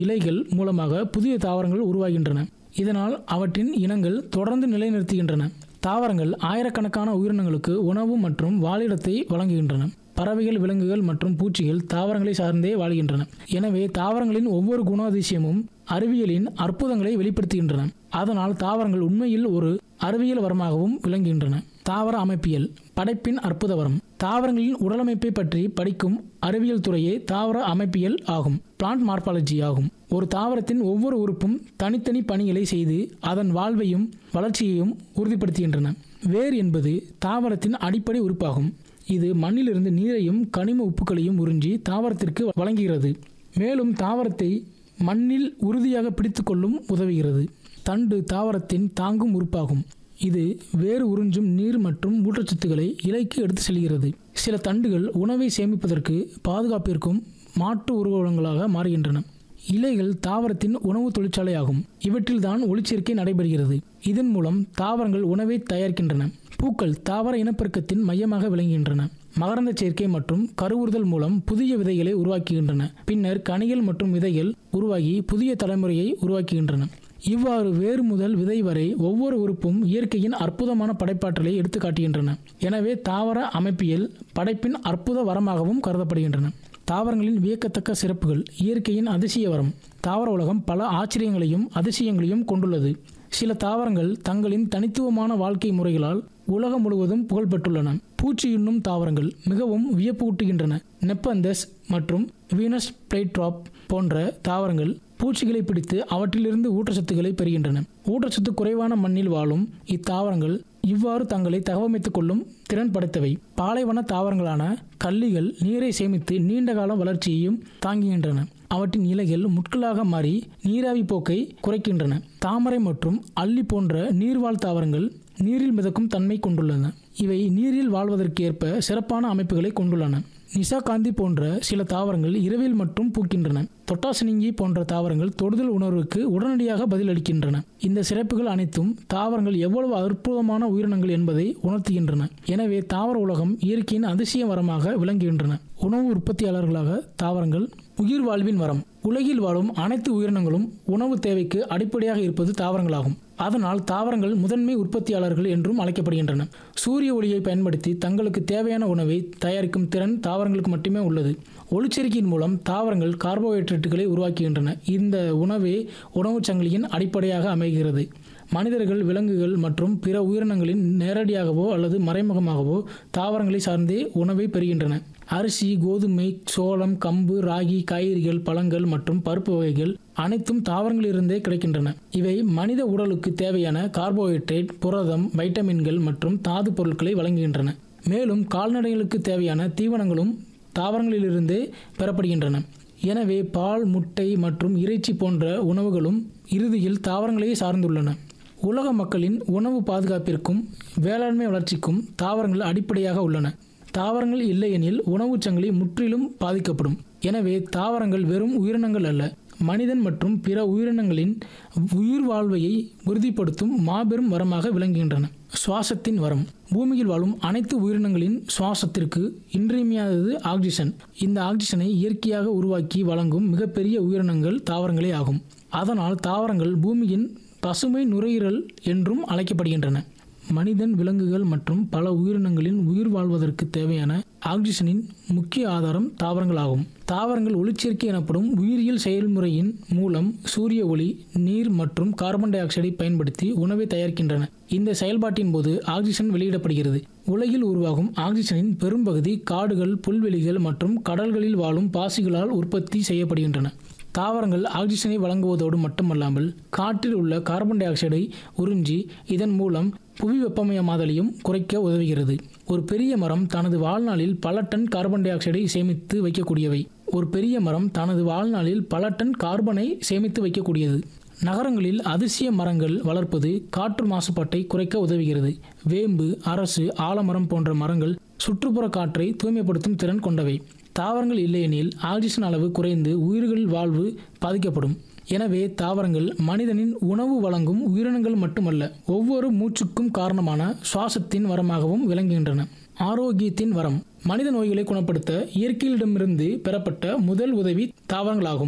இலைகள் மூலமாக புதிய தாவரங்கள் உருவாகின்றன இதனால் அவற்றின் இனங்கள் தொடர்ந்து நிலைநிறுத்துகின்றன தாவரங்கள் ஆயிரக்கணக்கான உயிரினங்களுக்கு உணவு மற்றும் வாழிடத்தை வழங்குகின்றன பறவைகள் விலங்குகள் மற்றும் பூச்சிகள் தாவரங்களை சார்ந்தே வாழ்கின்றன எனவே தாவரங்களின் ஒவ்வொரு குணாதிசயமும் அறிவியலின் அற்புதங்களை வெளிப்படுத்துகின்றன அதனால் தாவரங்கள் உண்மையில் ஒரு அறிவியல் வரமாகவும் விளங்குகின்றன தாவர அமைப்பியல் படைப்பின் அற்புத வரம் தாவரங்களின் உடலமைப்பை பற்றி படிக்கும் அறிவியல் துறையே தாவர அமைப்பியல் ஆகும் பிளான்ட் மார்பாலஜி ஆகும் ஒரு தாவரத்தின் ஒவ்வொரு உறுப்பும் தனித்தனி பணிகளை செய்து அதன் வாழ்வையும் வளர்ச்சியையும் உறுதிப்படுத்துகின்றன வேர் என்பது தாவரத்தின் அடிப்படை உறுப்பாகும் இது மண்ணிலிருந்து நீரையும் கனிம உப்புகளையும் உறிஞ்சி தாவரத்திற்கு வழங்குகிறது மேலும் தாவரத்தை மண்ணில் உறுதியாக பிடித்துக்கொள்ளும் உதவுகிறது தண்டு தாவரத்தின் தாங்கும் உறுப்பாகும் இது வேறு உறிஞ்சும் நீர் மற்றும் ஊட்டச்சத்துக்களை இலைக்கு எடுத்து செல்கிறது சில தண்டுகள் உணவை சேமிப்பதற்கு பாதுகாப்பிற்கும் மாற்று உருவகங்களாக மாறுகின்றன இலைகள் தாவரத்தின் உணவு தொழிற்சாலையாகும் இவற்றில்தான் ஒளிச்சேர்க்கை நடைபெறுகிறது இதன் மூலம் தாவரங்கள் உணவை தயாரிக்கின்றன பூக்கள் தாவர இனப்பெருக்கத்தின் மையமாக விளங்குகின்றன மகரந்த சேர்க்கை மற்றும் கருவுறுதல் மூலம் புதிய விதைகளை உருவாக்குகின்றன பின்னர் கனிகள் மற்றும் விதைகள் உருவாகி புதிய தலைமுறையை உருவாக்குகின்றன இவ்வாறு வேறு முதல் விதை வரை ஒவ்வொரு உறுப்பும் இயற்கையின் அற்புதமான படைப்பாற்றலை எடுத்து காட்டுகின்றன எனவே தாவர அமைப்பியல் படைப்பின் அற்புத வரமாகவும் கருதப்படுகின்றன தாவரங்களின் வியக்கத்தக்க சிறப்புகள் இயற்கையின் அதிசய வரம் தாவர உலகம் பல ஆச்சரியங்களையும் அதிசயங்களையும் கொண்டுள்ளது சில தாவரங்கள் தங்களின் தனித்துவமான வாழ்க்கை முறைகளால் உலகம் முழுவதும் புகழ்பெற்றுள்ளன பூச்சியுண்ணும் தாவரங்கள் மிகவும் வியப்பூட்டுகின்றன நெப்பந்தஸ் மற்றும் வீனஸ் பிளேட்ராப் போன்ற தாவரங்கள் பூச்சிகளை பிடித்து அவற்றிலிருந்து ஊட்டச்சத்துக்களை பெறுகின்றன ஊட்டச்சத்து குறைவான மண்ணில் வாழும் இத்தாவரங்கள் இவ்வாறு தங்களை தகவமைத்துக் கொள்ளும் திறன் படைத்தவை பாலைவன தாவரங்களான கள்ளிகள் நீரை சேமித்து நீண்ட காலம் வளர்ச்சியையும் தாங்குகின்றன அவற்றின் இலைகள் முட்களாக மாறி நீராவி போக்கை குறைக்கின்றன தாமரை மற்றும் அல்லி போன்ற நீர்வாழ் தாவரங்கள் நீரில் மிதக்கும் தன்மை கொண்டுள்ளன இவை நீரில் வாழ்வதற்கேற்ப சிறப்பான அமைப்புகளை கொண்டுள்ளன நிசாகாந்தி போன்ற சில தாவரங்கள் இரவில் மட்டும் பூக்கின்றன தொட்டாசினிங்கி போன்ற தாவரங்கள் தொடுதல் உணர்வுக்கு உடனடியாக பதிலளிக்கின்றன இந்த சிறப்புகள் அனைத்தும் தாவரங்கள் எவ்வளவு அற்புதமான உயிரினங்கள் என்பதை உணர்த்துகின்றன எனவே தாவர உலகம் இயற்கையின் அதிசய வரமாக விளங்குகின்றன உணவு உற்பத்தியாளர்களாக தாவரங்கள் உயிர் வாழ்வின் வரம் உலகில் வாழும் அனைத்து உயிரினங்களும் உணவு தேவைக்கு அடிப்படையாக இருப்பது தாவரங்களாகும் அதனால் தாவரங்கள் முதன்மை உற்பத்தியாளர்கள் என்றும் அழைக்கப்படுகின்றன சூரிய ஒளியை பயன்படுத்தி தங்களுக்கு தேவையான உணவை தயாரிக்கும் திறன் தாவரங்களுக்கு மட்டுமே உள்ளது ஒளிச்சேர்க்கையின் மூலம் தாவரங்கள் கார்போஹைட்ரேட்டுகளை உருவாக்குகின்றன இந்த உணவே உணவுச் சங்கிலியின் அடிப்படையாக அமைகிறது மனிதர்கள் விலங்குகள் மற்றும் பிற உயிரினங்களின் நேரடியாகவோ அல்லது மறைமுகமாகவோ தாவரங்களை சார்ந்தே உணவை பெறுகின்றன அரிசி கோதுமை சோளம் கம்பு ராகி காய்கறிகள் பழங்கள் மற்றும் பருப்பு வகைகள் அனைத்தும் தாவரங்களிலிருந்தே கிடைக்கின்றன இவை மனித உடலுக்கு தேவையான கார்போஹைட்ரேட் புரதம் வைட்டமின்கள் மற்றும் தாது பொருட்களை வழங்குகின்றன மேலும் கால்நடைகளுக்கு தேவையான தீவனங்களும் தாவரங்களிலிருந்தே பெறப்படுகின்றன எனவே பால் முட்டை மற்றும் இறைச்சி போன்ற உணவுகளும் இறுதியில் தாவரங்களையே சார்ந்துள்ளன உலக மக்களின் உணவு பாதுகாப்பிற்கும் வேளாண்மை வளர்ச்சிக்கும் தாவரங்கள் அடிப்படையாக உள்ளன தாவரங்கள் இல்லையெனில் உணவுச் சங்கிலி முற்றிலும் பாதிக்கப்படும் எனவே தாவரங்கள் வெறும் உயிரினங்கள் அல்ல மனிதன் மற்றும் பிற உயிரினங்களின் உயிர் வாழ்வையை உறுதிப்படுத்தும் மாபெரும் வரமாக விளங்குகின்றன சுவாசத்தின் வரம் பூமியில் வாழும் அனைத்து உயிரினங்களின் சுவாசத்திற்கு இன்றியமையாதது ஆக்சிஜன் இந்த ஆக்சிஜனை இயற்கையாக உருவாக்கி வழங்கும் மிகப்பெரிய உயிரினங்கள் தாவரங்களே ஆகும் அதனால் தாவரங்கள் பூமியின் பசுமை நுரையீரல் என்றும் அழைக்கப்படுகின்றன மனிதன் விலங்குகள் மற்றும் பல உயிரினங்களின் உயிர் வாழ்வதற்கு தேவையான ஆக்சிஜனின் முக்கிய ஆதாரம் தாவரங்களாகும் தாவரங்கள் ஒளிச்சேர்க்கை எனப்படும் உயிரியல் செயல்முறையின் மூலம் சூரிய ஒளி நீர் மற்றும் கார்பன் டை ஆக்சைடை பயன்படுத்தி உணவை தயாரிக்கின்றன இந்த செயல்பாட்டின் போது ஆக்சிஜன் வெளியிடப்படுகிறது உலகில் உருவாகும் ஆக்சிஜனின் பெரும்பகுதி காடுகள் புல்வெளிகள் மற்றும் கடல்களில் வாழும் பாசிகளால் உற்பத்தி செய்யப்படுகின்றன தாவரங்கள் ஆக்சிஜனை வழங்குவதோடு மட்டுமல்லாமல் காற்றில் உள்ள கார்பன் டை ஆக்சைடை உறிஞ்சி இதன் மூலம் புவி வெப்பமயமாதலையும் குறைக்க உதவுகிறது ஒரு பெரிய மரம் தனது வாழ்நாளில் பல டன் கார்பன் டை ஆக்சைடை சேமித்து வைக்கக்கூடியவை ஒரு பெரிய மரம் தனது வாழ்நாளில் பல டன் கார்பனை சேமித்து வைக்கக்கூடியது நகரங்களில் அதிசய மரங்கள் வளர்ப்பது காற்று மாசுபாட்டை குறைக்க உதவுகிறது வேம்பு அரசு ஆலமரம் போன்ற மரங்கள் சுற்றுப்புற காற்றை தூய்மைப்படுத்தும் திறன் கொண்டவை தாவரங்கள் இல்லையெனில் ஆக்சிஜன் அளவு குறைந்து உயிர்கள் வாழ்வு பாதிக்கப்படும் எனவே தாவரங்கள் மனிதனின் உணவு வழங்கும் உயிரினங்கள் மட்டுமல்ல ஒவ்வொரு மூச்சுக்கும் காரணமான சுவாசத்தின் வரமாகவும் விளங்குகின்றன ஆரோக்கியத்தின் வரம் மனித நோய்களை குணப்படுத்த இயற்கையிடமிருந்து பெறப்பட்ட முதல் உதவி தாவரங்களாகும்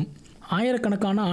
ஆயிரக்கணக்கான